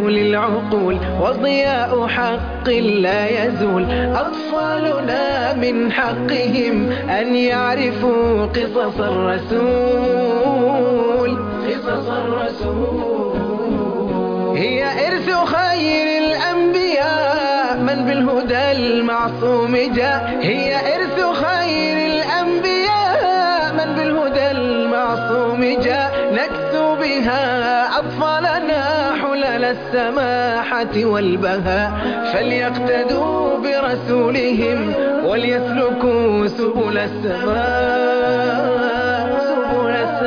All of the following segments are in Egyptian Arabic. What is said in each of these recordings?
للعقول وضياء حق لا يزول أطفالنا من حقهم أن يعرفوا قصص الرسول قصص الرسول هي إرث خير الأنبياء من بالهدى المعصوم جاء هي إرث خير الأنبياء من بالهدى المعصوم جاء نكسو بها أطفالنا حلل السماحة والبهاء فليقتدوا برسولهم وليسلكوا سبل السماء سبل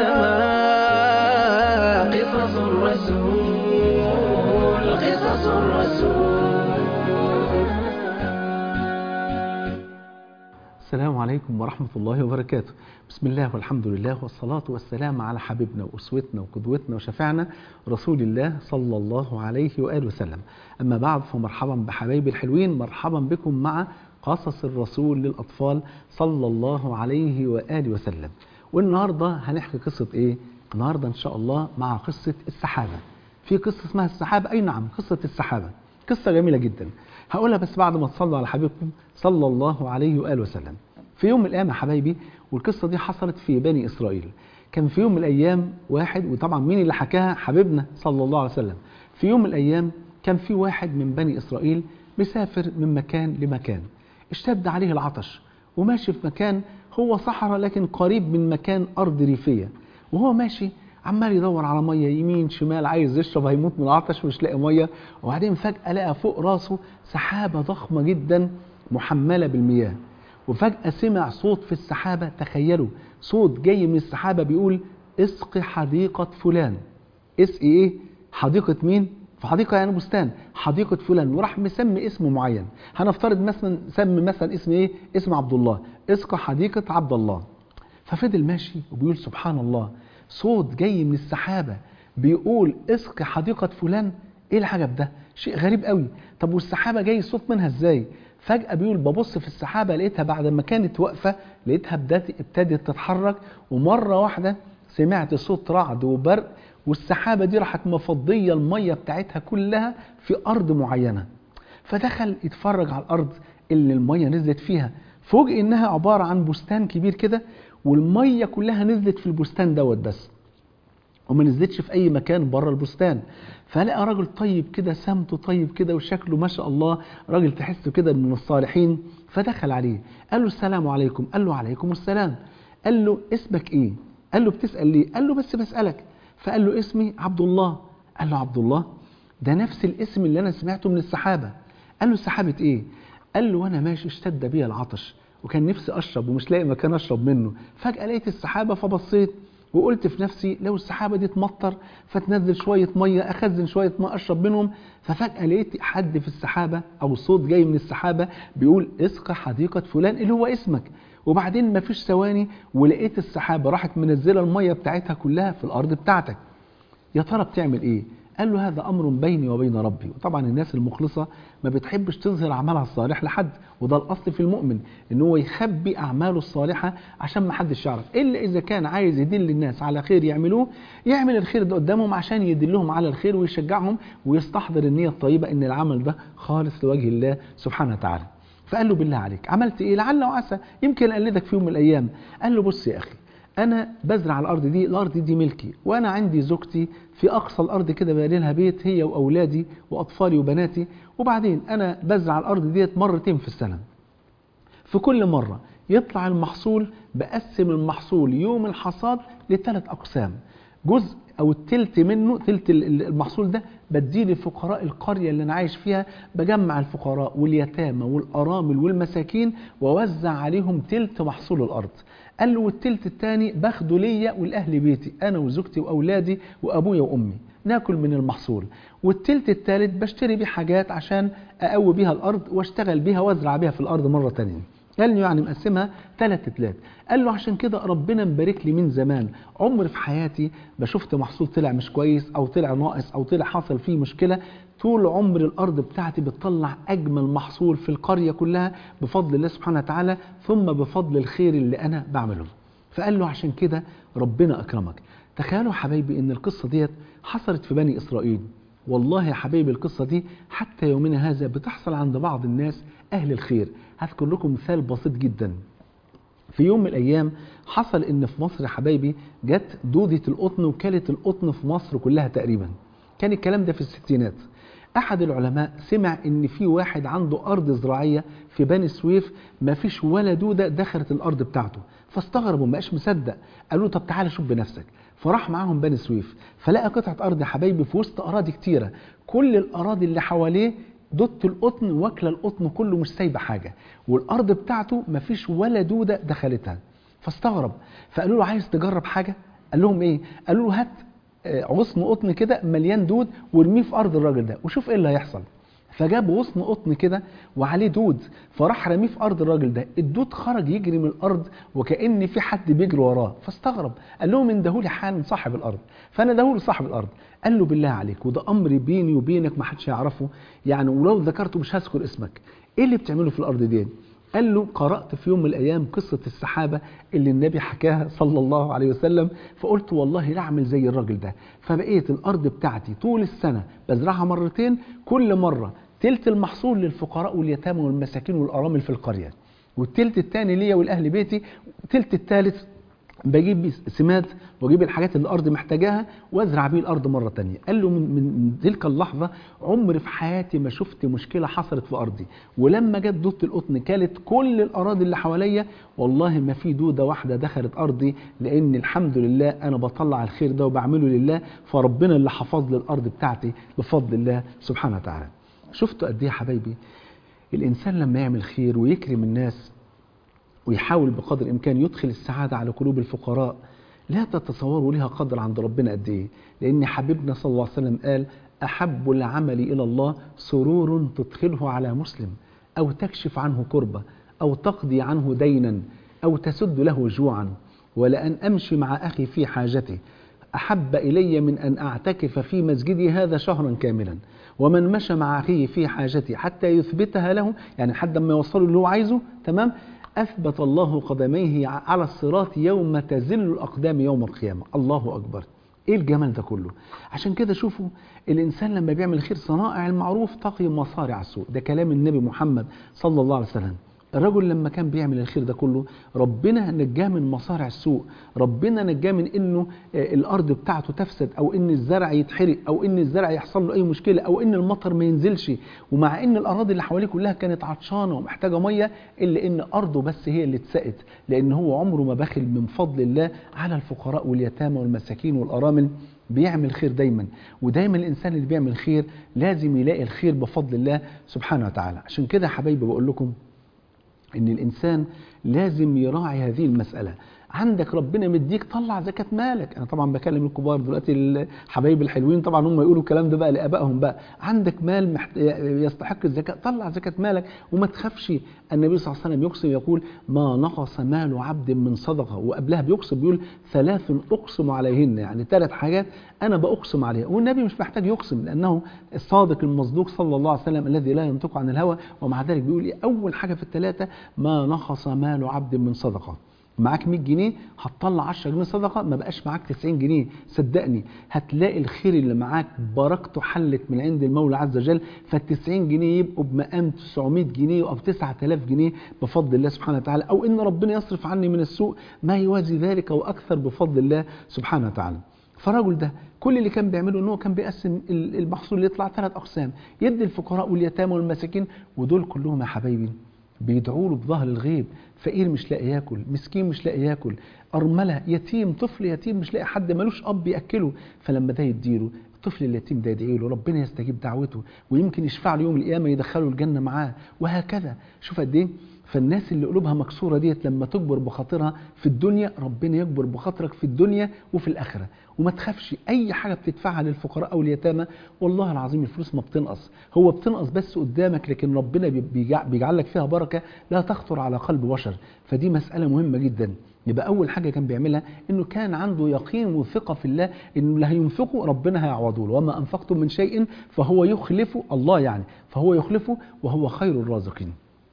السماء قصص الرسول قصص الرسول السلام عليكم ورحمة الله وبركاته بسم الله والحمد لله والصلاة والسلام على حبيبنا وأسوتنا وقدوتنا وشفعنا رسول الله صلى الله عليه وآله وسلم أما بعد فمرحبا بحبايبي الحلوين مرحبا بكم مع قصص الرسول للأطفال صلى الله عليه وآله وسلم والنهاردة هنحكي قصة إيه؟ النهاردة إن شاء الله مع قصة السحابة في قصة اسمها السحابة أي نعم قصة السحابة قصة جميلة جدا هقولها بس بعد ما تصلوا على حبيبكم صلى الله عليه وآله وسلم في يوم من الأيام يا حبايبي والقصة دي حصلت في بني إسرائيل كان في يوم من الأيام واحد وطبعا مين اللي حكاها حبيبنا صلى الله عليه وسلم في يوم من الأيام كان في واحد من بني إسرائيل مسافر من مكان لمكان اشتد عليه العطش وماشي في مكان هو صحراء لكن قريب من مكان أرض ريفية وهو ماشي عمال يدور على ميه يمين شمال عايز يشرب هيموت من العطش ومش لاقي ميه وبعدين فجاه لقى فوق راسه سحابه ضخمه جدا محمله بالمياه وفجاه سمع صوت في السحابه تخيلوا صوت جاي من السحابه بيقول اسقي حديقه فلان اسقي ايه حديقه مين في حديقه يعني بستان حديقه فلان وراح مسمي اسم معين هنفترض مثلا سمي مثلا اسم ايه اسم عبد الله اسقي حديقه عبد الله ففضل ماشي وبيقول سبحان الله صوت جاي من السحابة بيقول اسقي حديقة فلان ايه العجب ده شيء غريب قوي طب والسحابة جاي الصوت منها ازاي فجأة بيقول ببص في السحابة لقيتها بعد ما كانت واقفة لقيتها بدأت ابتدت تتحرك ومرة واحدة سمعت صوت رعد وبرق والسحابة دي راحت مفضية المية بتاعتها كلها في أرض معينة فدخل يتفرج على الأرض اللي المية نزلت فيها فوجئ إنها عبارة عن بستان كبير كده والميه كلها نزلت في البستان دوت بس وما نزلتش في اي مكان بره البستان فلقى راجل طيب كده سمته طيب كده وشكله ما شاء الله راجل تحسه كده من الصالحين فدخل عليه قال له السلام عليكم قال له عليكم السلام قال له اسمك ايه قال له بتسال ليه قال له بس بسالك فقال له اسمي عبد الله قال له عبد الله ده نفس الاسم اللي انا سمعته من السحابه قال له سحابه ايه قال له وانا ماشي اشتد بي العطش وكان نفسي اشرب ومش لاقي مكان اشرب منه فجاه لقيت السحابه فبصيت وقلت في نفسي لو السحابه دي تمطر فتنزل شويه ميه اخزن شويه ماء اشرب منهم ففجاه لقيت حد في السحابه او صوت جاي من السحابه بيقول اسقى حديقه فلان اللي هو اسمك وبعدين مفيش ثواني ولقيت السحابه راحت منزله الميه بتاعتها كلها في الارض بتاعتك يا ترى بتعمل ايه قال له هذا امر بيني وبين ربي وطبعا الناس المخلصه ما بتحبش تظهر اعمالها الصالح لحد وده الاصل في المؤمن ان هو يخبي اعماله الصالحه عشان ما حدش يعرف الا اذا كان عايز يدل الناس على خير يعملوه يعمل الخير ده قدامهم عشان يدلهم على الخير ويشجعهم ويستحضر النيه الطيبه ان العمل ده خالص لوجه الله سبحانه وتعالى فقال له بالله عليك عملت ايه لعل وعسى يمكن اقلدك في يوم من الايام قال له بص يا اخي انا بزرع الارض دي الارض دي ملكي وانا عندي زوجتي في اقصى الارض كده بني لها بيت هي واولادي واطفالي وبناتي وبعدين انا بزرع الارض ديت مرتين في السنه في كل مره يطلع المحصول بقسم المحصول يوم الحصاد لثلاث اقسام جزء او التلت منه تلت المحصول ده بديه لفقراء القريه اللي انا عايش فيها بجمع الفقراء واليتامى والارامل والمساكين واوزع عليهم تلت محصول الارض قال له والتلت التاني باخده ليا والاهل بيتي انا وزوجتي واولادي وابويا وامي ناكل من المحصول والتلت التالت بشتري بيه حاجات عشان اقوي بيها الارض واشتغل بيها وازرع بيها في الارض مره تانية قال له يعني مقسمها ثلاث تلات قال له عشان كده ربنا مبارك لي من زمان عمر في حياتي ما شفت محصول طلع مش كويس او طلع ناقص او طلع حصل فيه مشكله طول عمر الارض بتاعتي بتطلع اجمل محصول في القريه كلها بفضل الله سبحانه وتعالى ثم بفضل الخير اللي انا بعمله فقال له عشان كده ربنا اكرمك تخيلوا حبايبي ان القصه ديت حصلت في بني اسرائيل والله يا حبايبي القصة دي حتى يومنا هذا بتحصل عند بعض الناس أهل الخير هذكر لكم مثال بسيط جدا في يوم من الأيام حصل إن في مصر يا حبايبي جت دودة القطن وكالت القطن في مصر كلها تقريبا كان الكلام ده في الستينات أحد العلماء سمع إن في واحد عنده أرض زراعية في بني سويف ما فيش ولا دودة دخلت الأرض بتاعته فاستغربوا ما بقاش مصدق قالوا له طب تعالى شوف بنفسك فراح معاهم بني سويف فلقى قطعة أرض يا حبايبي في وسط أراضي كتيرة كل الأراضي اللي حواليه دوت القطن واكله القطن كله مش سايبه حاجه والارض بتاعته مفيش ولا دوده دخلتها فاستغرب فقالوا له عايز تجرب حاجه قال لهم ايه قالوا له هات آه، غصن قطن كده مليان دود وارميه في ارض الراجل ده وشوف ايه اللي هيحصل فجاب غصن قطن كده وعليه دود فراح رميه في ارض الراجل ده الدود خرج يجري من الارض وكان في حد بيجري وراه فاستغرب قال لهم اندهولي حالا صاحب الارض فانا دهوله صاحب الارض قال له بالله عليك وده امر بيني وبينك ما حدش يعرفه يعني ولو ذكرته مش هذكر اسمك ايه اللي بتعمله في الارض دي قال له قرأت في يوم من الأيام قصة السحابة اللي النبي حكاها صلى الله عليه وسلم فقلت والله لا أعمل زي الراجل ده فبقيت الأرض بتاعتي طول السنة بزرعها مرتين كل مرة تلت المحصول للفقراء واليتامى والمساكين والأرامل في القرية والتلت الثاني ليا والأهل بيتي والتلت الثالث بجيب بيه سماد واجيب الحاجات اللي الارض محتاجاها وازرع بيه الارض مره تانية قال له من, من من تلك اللحظه عمري في حياتي ما شفت مشكله حصلت في ارضي ولما جت دوده القطن كانت كل الاراضي اللي حواليا والله ما في دوده واحده دخلت ارضي لان الحمد لله انا بطلع الخير ده وبعمله لله فربنا اللي حفظ لي الارض بتاعتي بفضل الله سبحانه وتعالى شفتوا قد ايه يا حبايبي الانسان لما يعمل خير ويكرم الناس ويحاول بقدر الامكان يدخل السعاده على قلوب الفقراء لا تتصوروا لها قدر عند ربنا قد ايه لان حبيبنا صلى الله عليه وسلم قال احب العمل الى الله سرور تدخله على مسلم او تكشف عنه كربه او تقضي عنه دينا او تسد له جوعا ولان امشي مع اخي في حاجته احب الي من ان اعتكف في مسجدي هذا شهرا كاملا ومن مشى مع اخيه في حاجته حتى يثبتها له يعني لحد ما يوصله اللي هو عايزه تمام أثبت الله قدميه على الصراط يوم تزل الأقدام يوم القيامة الله أكبر إيه الجمال ده كله عشان كده شوفوا الإنسان لما بيعمل خير صنائع المعروف تقي مصارع السوء ده كلام النبي محمد صلى الله عليه وسلم الرجل لما كان بيعمل الخير ده كله ربنا نجاه من مصارع السوء ربنا نجاه من انه آه، الارض بتاعته تفسد او ان الزرع يتحرق او ان الزرع يحصل له اي مشكله او ان المطر ما ينزلش ومع ان الاراضي اللي حواليه كلها كانت عطشانه ومحتاجه ميه الا ان ارضه بس هي اللي اتسقت لان هو عمره ما بخل من فضل الله على الفقراء واليتامى والمساكين والارامل بيعمل خير دايما ودايما الانسان اللي بيعمل خير لازم يلاقي الخير بفضل الله سبحانه وتعالى عشان كده يا حبايبي بقول لكم ان الانسان لازم يراعي هذه المساله عندك ربنا مديك طلع زكاة مالك انا طبعا بكلم الكبار دلوقتي الحبايب الحلوين طبعا هم يقولوا الكلام ده بقى لابائهم بقى عندك مال محت... يستحق الزكاة طلع زكاة مالك وما تخافش النبي صلى الله عليه وسلم يقسم يقول ما نقص مال عبد من صدقة وقبلها بيقسم بيقول ثلاث اقسم عليهن يعني ثلاث حاجات انا باقسم عليها والنبي مش محتاج يقسم لانه الصادق المصدوق صلى الله عليه وسلم الذي لا ينطق عن الهوى ومع ذلك بيقول إيه؟ اول حاجة في الثلاثة ما نقص مال عبد من صدقة معاك 100 جنيه هتطلع 10 جنيه صدقه ما بقاش معاك 90 جنيه صدقني هتلاقي الخير اللي معاك بركته حلت من عند المولى عز وجل فال 90 جنيه يبقوا بمقام 900 جنيه او 9000 جنيه بفضل الله سبحانه وتعالى او ان ربنا يصرف عني من السوء ما يوازي ذلك واكثر بفضل الله سبحانه وتعالى فالراجل ده كل اللي كان بيعمله ان هو كان بيقسم المحصول اللي يطلع ثلاث اقسام يدي الفقراء واليتامى والمساكين ودول كلهم يا حبايبي بيدعوا له بظهر الغيب فقير مش لاقي ياكل مسكين مش لاقي ياكل ارمله يتيم طفل يتيم مش لاقي حد ملوش اب ياكله فلما ده يديله الطفل اليتيم ده يدعي له ربنا يستجيب دعوته ويمكن يشفع له يوم القيامه يدخله الجنه معاه وهكذا شوف قد ايه فالناس اللي قلوبها مكسوره ديت لما تكبر بخاطرها في الدنيا ربنا يكبر بخاطرك في الدنيا وفي الاخره وما تخافش اي حاجه بتدفعها للفقراء او اليتامى والله العظيم الفلوس ما بتنقص هو بتنقص بس قدامك لكن ربنا بيجعل لك فيها بركه لا تخطر على قلب بشر فدي مساله مهمه جدا يبقى اول حاجه كان بيعملها انه كان عنده يقين وثقه في الله انه اللي هينفقه ربنا هيعوضه له وما انفقتم من شيء فهو يخلفه الله يعني فهو يخلفه وهو خير الرازقين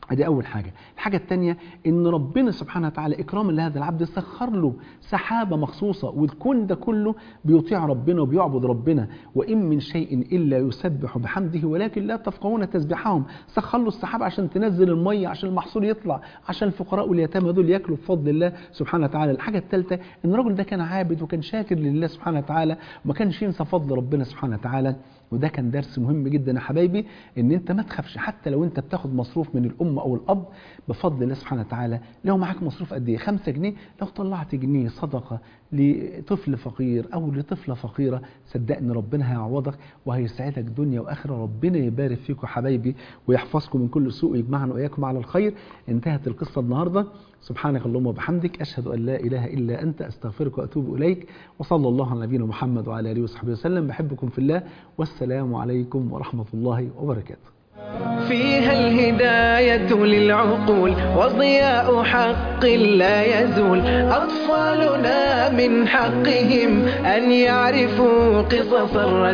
ادي اول حاجه الحاجه الثانيه ان ربنا سبحانه وتعالى اكراما لهذا العبد سخر له سحابه مخصوصه والكون ده كله بيطيع ربنا وبيعبد ربنا وان من شيء الا يسبح بحمده ولكن لا تفقهون تسبيحهم سخر له السحاب عشان تنزل الميه عشان المحصول يطلع عشان الفقراء واليتامى دول ياكلوا بفضل الله سبحانه وتعالى الحاجه الثالثه ان الرجل ده كان عابد وكان شاكر لله سبحانه وتعالى وما كانش ينسى فضل ربنا سبحانه وتعالى وده كان درس مهم جدا يا حبايبي ان انت ما تخافش حتى لو انت بتاخد مصروف من الام او الاب بفضل الله سبحانه وتعالى لو معاك مصروف قد ايه 5 جنيه لو طلعت جنيه صدقه لطفل فقير او لطفله فقيره صدقني ربنا هيعوضك وهيسعدك دنيا واخره ربنا يبارك فيكم يا حبايبي ويحفظكم من كل سوء ويجمعنا واياكم على الخير انتهت القصه النهارده سبحانك اللهم وبحمدك اشهد ان لا اله الا انت استغفرك واتوب اليك وصلى الله على نبينا محمد وعلى اله وصحبه وسلم بحبكم في الله والسلام عليكم ورحمه الله وبركاته فيها الهداية للعقول وضياء حق لا يزول أطفالنا من حقهم أن يعرفوا قصص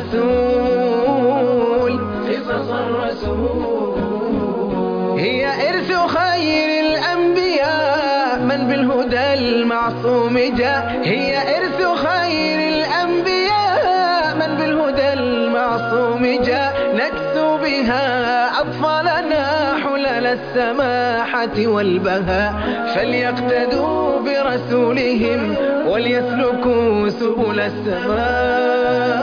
الرسول قصص الرسول هي إرث خير الأنبياء من بالهدى المعصوم جاء هي إرث خير الأنبياء من بالهدى المعصوم جاء نكسو بها أطفالنا حلل السماحة والبهاء فليقتدوا برسولهم وليسلكوا سبل السماء